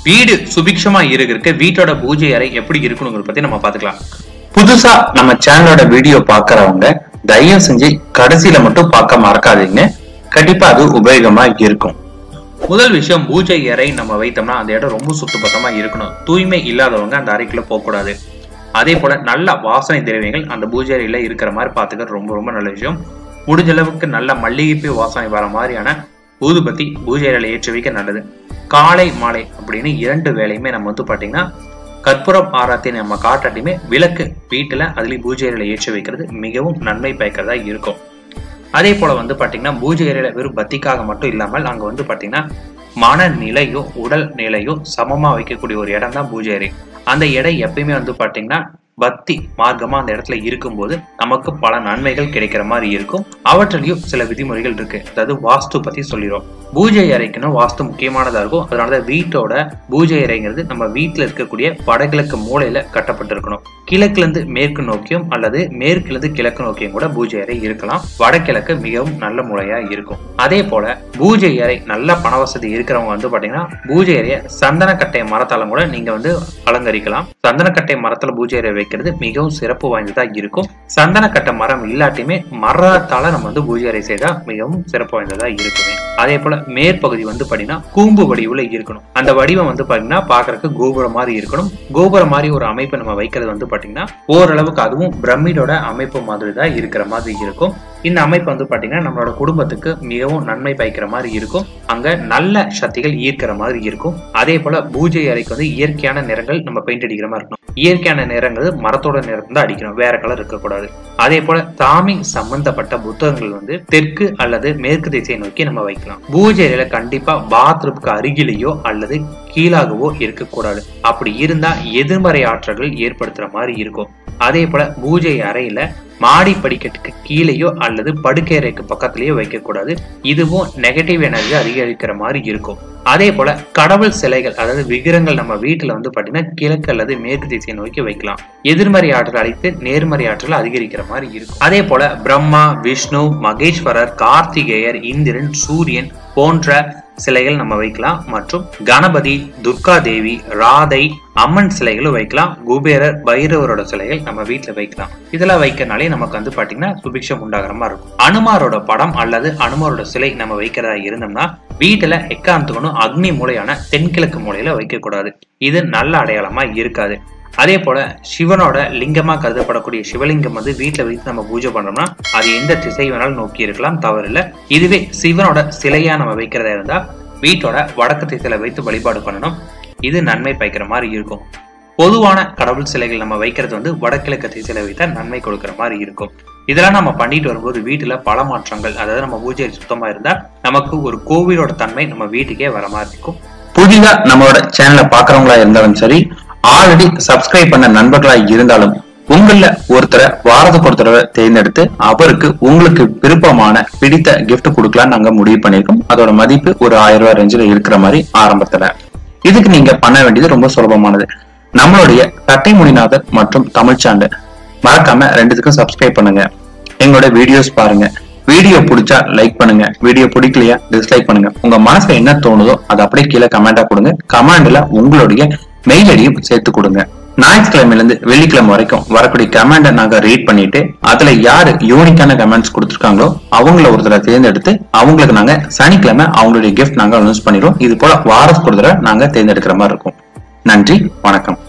வீடு சுபிக்ஷமா இருக்கிறதுக்கு வீட்டோட பூஜை அறை எப்படி இருக்கணுங்கிறத பத்தி நம்ம பாத்துக்கலாம் புதுசா நம்ம சேனலோட வீடியோ பாக்குறவங்க தயவு செஞ்சு கடைசியில மட்டும் பார்க்க மறக்காதீங்க கண்டிப்பா அது உபயோகமா இருக்கும் முதல் விஷயம் பூஜை அறை நம்ம வைத்தோம்னா அந்த இடம் ரொம்ப சுத்தபத்தமா இருக்கணும் தூய்மை இல்லாதவங்க அந்த அறைக்குள்ள போகக்கூடாது அதே போல நல்ல வாசனை திரவியங்கள் அந்த பூஜை அறையில இருக்கிற மாதிரி பாத்துக்கிறது ரொம்ப ரொம்ப நல்ல விஷயம் முடிஞ்ச அளவுக்கு நல்ல மல்லிகைப்பூ வாசனை வர மாதிரியான ஊதுபத்தி பூஜை அறையில ஏற்றி வைக்க நல்லது காலை மாலை அப்படின்னு இரண்டு வேலையுமே நம்ம வந்து பாத்தீங்கன்னா கற்பூரம் ஆராத்தி நம்ம காட்டாட்டியுமே விளக்கு வீட்டுல அதுலயும் பூஜை அறையில ஏற்றி வைக்கிறது மிகவும் நன்மை பயக்கிறதா இருக்கும் அதே போல வந்து பாத்தீங்கன்னா பூஜை அறையில வெறும் பத்திக்காக மட்டும் இல்லாமல் அங்க வந்து பாத்தீங்கன்னா மனநிலையும் உடல் நிலையும் சமமா வைக்கக்கூடிய ஒரு இடம் தான் பூஜை அறை அந்த இடம் எப்பயுமே வந்து பாத்தீங்கன்னா பக்தி மார்க்கமா அந்த இடத்துல இருக்கும்போது நமக்கு பல நன்மைகள் கிடைக்கிற மாதிரி இருக்கும் அவற்றிலையும் சில விதிமுறைகள் இருக்கு அதாவது வாஸ்து பத்தி சொல்லிடும் பூஜை அறைக்குன்னு வாஸ்து முக்கியமானதா இருக்கும் அதனாலதான் வீட்டோட பூஜை அறைங்கிறது நம்ம வீட்டுல இருக்கக்கூடிய வடகிழக்கு மூலையில கட்டப்பட்டிருக்கணும் கிழக்குல இருந்து மேற்கு நோக்கியும் அல்லது மேற்குல இருந்து கிழக்கு நோக்கியும் கூட பூஜை அறை இருக்கலாம் வடகிழக்கு மிகவும் நல்ல முறையா இருக்கும் அதே போல பூஜை அறை நல்ல பண வசதி இருக்கிறவங்க வந்து பாத்தீங்கன்னா பூஜை அறைய சந்தனக்கட்டை மரத்தாலும் கூட நீங்க வந்து அலங்கரிக்கலாம் சந்தனக்கட்டை மரத்துல பூஜை அறை வைக்கிறது மிகவும் சிறப்பு வாய்ந்ததா இருக்கும் சந்தனக்கட்டை மரம் இல்லாட்டியுமே மரத்தால நம்ம வந்து பூஜை அறை செய்தா மிகவும் சிறப்பு வாய்ந்ததா இருக்குமே அதே போல மேற்பகுதி வந்து பாத்தீங்கன்னா கூம்பு வடிவுல இருக்கணும் அந்த வடிவம் வந்து பாத்தீங்கன்னா பாக்குறதுக்கு கோபுரம் மாதிரி இருக்கணும் கோபுரம் மாதிரி ஒரு அமைப்பு நம்ம வைக்கிறது வந்து பாத்தீங்கன்னா ஓரளவுக்கு அதுவும் பிரமிடோட அமைப்பு மாதிரி தான் இருக்கிற மாதிரி இருக்கும் இந்த அமைப்பு வந்து பாத்தீங்கன்னா நம்மளோட குடும்பத்துக்கு மிகவும் நன்மை பயக்கிற மாதிரி இருக்கும் அங்க நல்ல சக்திகள் ஈர்க்கிற மாதிரி இருக்கும் அதே போல பூஜை அறைக்கு வந்து இயற்கையான நிறங்கள் நம்ம பெயிண்ட் அடிக்கிற மாதிரி இருக்கணும் இயற்கையான நிறங்கள் மரத்தோட நிறம் தான் அடிக்கணும் வேற கலர் இருக்கக்கூடாது அதே போல சாமி சம்பந்தப்பட்ட புத்தகங்கள் வந்து தெற்கு அல்லது மேற்கு திசையை நோக்கி நம்ம வைக்கலாம் பூஜை அறையில கண்டிப்பா பாத்ரூம்க்கு அருகிலேயோ அல்லது கீழாகவோ இருக்கக்கூடாது அப்படி இருந்தா எதிர்மறை ஆற்றல்கள் ஏற்படுத்துற மாதிரி இருக்கும் அதே போல பூஜை அறையில மாடி படிக்கட்டுக்கு கீழேயோ அல்லது படுக்கை அறைக்கு பக்கத்திலேயோ வைக்கக்கூடாது இதுவும் நெகட்டிவ் எனர்ஜி அதிகரிக்கிற மாதிரி இருக்கும் அதே போல கடவுள் சிலைகள் அதாவது விக்கிரங்கள் நம்ம வீட்டுல வந்து பாத்தீங்கன்னா கிழக்கு அல்லது மேற்கு திசையை நோக்கி வைக்கலாம் எதிர்மறை ஆற்றல் அழித்து நேர்மறை ஆற்றல் அதிகரிக்கிற மாதிரி இருக்கும் அதே போல பிரம்மா விஷ்ணு மகேஸ்வரர் கார்த்திகேயர் இந்திரன் சூரியன் போன்ற சிலைகள் நம்ம வைக்கலாம் மற்றும் கணபதி துர்கா தேவி ராதை அம்மன் சிலைகளும் வைக்கலாம் குபேரர் பைரவரோட சிலைகள் நம்ம வீட்டுல வைக்கலாம் இதெல்லாம் வைக்கிறனாலே நமக்கு வந்து பாத்தீங்கன்னா சுபிக்ஷம் உண்டாகிற மாதிரி இருக்கும் அனுமாரோட படம் அல்லது அனுமாரோட சிலை நம்ம வைக்கிறதா இருந்தோம்னா வீட்டுல எக்காந்துக்கணும் அக்னி மூலையான தென்கிழக்கு மூலையில வைக்க கூடாது இது நல்ல அடையாளமா இருக்காது அதே போல சிவனோட லிங்கமா கருதப்படக்கூடிய சிவலிங்கம் வந்து வீட்டுல வைத்து நம்ம பூஜை பண்றோம்னா அது எந்த திசை வேணாலும் நோக்கி இருக்கலாம் தவறில்ல இதுவே சிவனோட சிலையா நம்ம வைக்கிறதா இருந்தா வீட்டோட வடக்கு திசையில வைத்து வழிபாடு பண்ணணும் இது நன்மை பயக்கிற மாதிரி இருக்கும் பொதுவான கடவுள் சிலைகள் நம்ம வைக்கிறது வந்து வடகிழக்கு திசையில வைத்தா நன்மை கொடுக்கிற மாதிரி இருக்கும் இதெல்லாம் நம்ம பண்ணிட்டு வரும்போது வீட்டுல பல மாற்றங்கள் அதாவது நம்ம பூஜை சுத்தமா இருந்தா நமக்கு ஒரு கோவிலோட தன்மை நம்ம வீட்டுக்கே வர மாதிரி இருக்கும் புதிதா நம்மளோட சேனலை பாக்குறவங்களா இருந்தாலும் சரி ஆல்ரெடி சப்ஸ்கிரைப் பண்ண நண்பர்களா இருந்தாலும் உங்கள ஒருத்தரை வாரத்துக்கு ஒரு தடவை தேர்ந்தெடுத்து அவருக்கு உங்களுக்கு விருப்பமான பிடித்த gift கொடுக்கலாம் நாங்க முடிவு பண்ணிருக்கோம் அதோட மதிப்பு ஒரு ஆயிரம் ரூபாய் ரேஞ்சில் இருக்கிற மாதிரி ஆரம்பத்துல இதுக்கு நீங்க பண்ண வேண்டியது ரொம்ப சுலபமானது நம்மளுடைய தட்டை மொழிநாதர் மற்றும் தமிழ் சேனல் மறக்காம ரெண்டுத்துக்கும் சப்ஸ்கிரைப் பண்ணுங்க எங்களோட வீடியோஸ் பாருங்க வீடியோ பிடிச்சா லைக் பண்ணுங்க வீடியோ பிடிக்கலையா டிஸ்லைக் பண்ணுங்க உங்க மனசுல என்ன தோணுதோ அதை அப்படியே கீழே கமெண்டா கொடுங்க கமெண்ட்ல உங்களுடைய மெயில் ஐடியும் சேர்த்து கொடுங்க ஞாயிற்றுக்கிழமையில இருந்து வெள்ளிக்கிழமை வரைக்கும் வரக்கூடிய கமெண்ட நாங்க ரீட் பண்ணிட்டு அதுல யாரு யூனிக்கான கமெண்ட்ஸ் கொடுத்துருக்காங்களோ அவங்கள ஒருத்தரை தேர்ந்தெடுத்து அவங்களுக்கு நாங்க சனிக்கிழமை அவங்களுடைய கிஃப்ட் நாங்க அனௌன்ஸ் பண்ணிடுவோம் இது போல வாரத்துக்கு ஒரு தடவை நாங்க தேர்ந்தெடுக்கிற மாதிரி இருக்கும் நன்றி வணக்கம்